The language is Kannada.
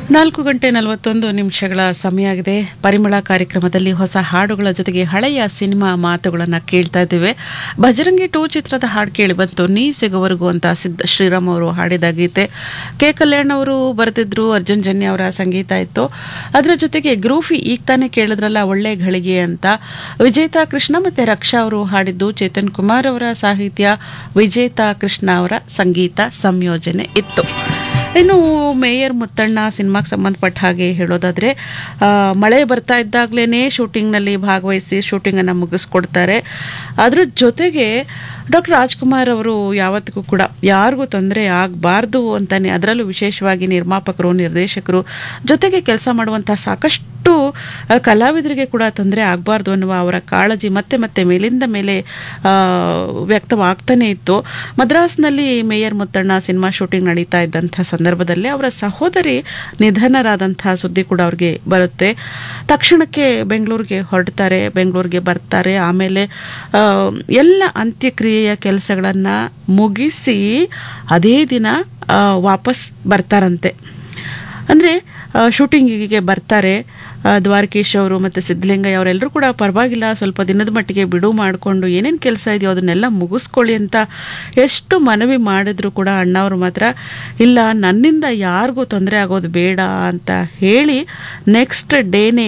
ನಾಲ್ಕು ಗಂಟೆ ನಲವತ್ತೊಂದು ನಿಮಿಷಗಳ ಸಮಯ ಆಗಿದೆ ಪರಿಮಳ ಕಾರ್ಯಕ್ರಮದಲ್ಲಿ ಹೊಸ ಹಾಡುಗಳ ಜೊತೆಗೆ ಹಳೆಯ ಸಿನಿಮಾ ಮಾತುಗಳನ್ನು ಕೇಳ್ತಾ ಇದ್ದೇವೆ ಭಜರಂಗಿ ಟೂ ಚಿತ್ರದ ಹಾಡು ಕೇಳಿ ಬಂತು ನೀ ಸಿಗುವವರೆಗೂ ಅಂತ ಸಿದ್ಧ ಶ್ರೀರಾಮ್ ಅವರು ಹಾಡಿದ ಗೀತೆ ಕೆ ಕಲ್ಯಾಣ್ ಅವರು ಬರೆದಿದ್ರು ಅರ್ಜುನ್ ಜನ್ಯ ಅವರ ಸಂಗೀತ ಇತ್ತು ಅದರ ಜೊತೆಗೆ ಗ್ರೂಫಿ ಈಗ ತಾನೇ ಕೇಳಿದ್ರಲ್ಲ ಒಳ್ಳೆ ಘಳಿಗೆ ಅಂತ ವಿಜೇತಾ ಕೃಷ್ಣ ಮತ್ತೆ ರಕ್ಷಾ ಅವರು ಹಾಡಿದ್ದು ಚೇತನ್ ಕುಮಾರ್ ಅವರ ಸಾಹಿತ್ಯ ವಿಜೇತಾ ಕೃಷ್ಣ ಅವರ ಸಂಗೀತ ಸಂಯೋಜನೆ ಇತ್ತು ಇನ್ನು ಮೇಯರ್ ಮುತ್ತಣ್ಣ ಸಿನಿಮಾಗೆ ಸಂಬಂಧಪಟ್ಟ ಹಾಗೆ ಹೇಳೋದಾದ್ರೆ ಆ, ಮಳೆ ಬರ್ತಾ ಇದ್ದಾಗಲೇ ಶೂಟಿಂಗ್ನಲ್ಲಿ ಭಾಗವಹಿಸಿ ಶೂಟಿಂಗನ್ನು ಮುಗಿಸ್ಕೊಡ್ತಾರೆ ಅದ್ರ ಜೊತೆಗೆ ಡಾಕ್ಟರ್ ರಾಜ್ಕುಮಾರ್ ಅವರು ಯಾವತ್ತಿಗೂ ಕೂಡ ಯಾರಿಗೂ ತೊಂದರೆ ಆಗಬಾರ್ದು ಅಂತಾನೆ ಅದರಲ್ಲೂ ವಿಶೇಷವಾಗಿ ನಿರ್ಮಾಪಕರು ನಿರ್ದೇಶಕರು ಜೊತೆಗೆ ಕೆಲಸ ಮಾಡುವಂಥ ಸಾಕಷ್ಟು ಆ, ಕಲಾವಿದರಿಗೆ ಕೂಡ ತೊಂದರೆ ಆಗಬಾರ್ದು ಅನ್ನುವ ಅವರ ಕಾಳಜಿ ಮತ್ತೆ ಮತ್ತೆ ಮೇಲಿಂದ ಮೇಲೆ ಆ, ವ್ಯಕ್ತವಾಗ್ತಾನೆ ಇತ್ತು ಮದ್ರಾಸ್ನಲ್ಲಿ ಮೇಯರ್ ಮುತ್ತಣ್ಣ ಸಿನಿಮಾ ಶೂಟಿಂಗ್ ನಡೀತಾ ಇದ್ದಂಥ ಸಂದರ್ಭದಲ್ಲಿ ಅವರ ಸಹೋದರಿ ನಿಧನರಾದಂತಹ ಸುದ್ದಿ ಕೂಡ ಅವ್ರಿಗೆ ಬರುತ್ತೆ ತಕ್ಷಣಕ್ಕೆ ಬೆಂಗಳೂರಿಗೆ ಹೊರಡ್ತಾರೆ ಬೆಂಗಳೂರಿಗೆ ಬರ್ತಾರೆ ಆಮೇಲೆ ಆ, ಎಲ್ಲ ಅಂತ್ಯಕ್ರಿಯೆಯ ಕೆಲಸಗಳನ್ನು ಮುಗಿಸಿ ಅದೇ ದಿನ ಆ, ವಾಪಸ್ ಬರ್ತಾರಂತೆ ಅಂದರೆ ಶೂಟಿಂಗಿಗೆ ಬರ್ತಾರೆ ಆ, ದ್ವಾರಕೀಶ್ ಅವರು ಮತ್ತು ಸಿದ್ಧಲಿಂಗಯ್ಯ ಅವರೆಲ್ಲರೂ ಕೂಡ ಪರವಾಗಿಲ್ಲ ಸ್ವಲ್ಪ ದಿನದ ಮಟ್ಟಿಗೆ ಬಿಡು ಮಾಡಿಕೊಂಡು ಏನೇನು ಕೆಲಸ ಇದೆಯೋ ಅದನ್ನೆಲ್ಲ ಮುಗಿಸ್ಕೊಳ್ಳಿ ಅಂತ ಎಷ್ಟು ಮನವಿ ಮಾಡಿದ್ರು ಕೂಡ ಅಣ್ಣವರು ಮಾತ್ರ ಇಲ್ಲ ನನ್ನಿಂದ ಯಾರಿಗೂ ತೊಂದರೆ ಆಗೋದು ಬೇಡ ಅಂತ ಹೇಳಿ ನೆಕ್ಸ್ಟ್ ಡೇನೇ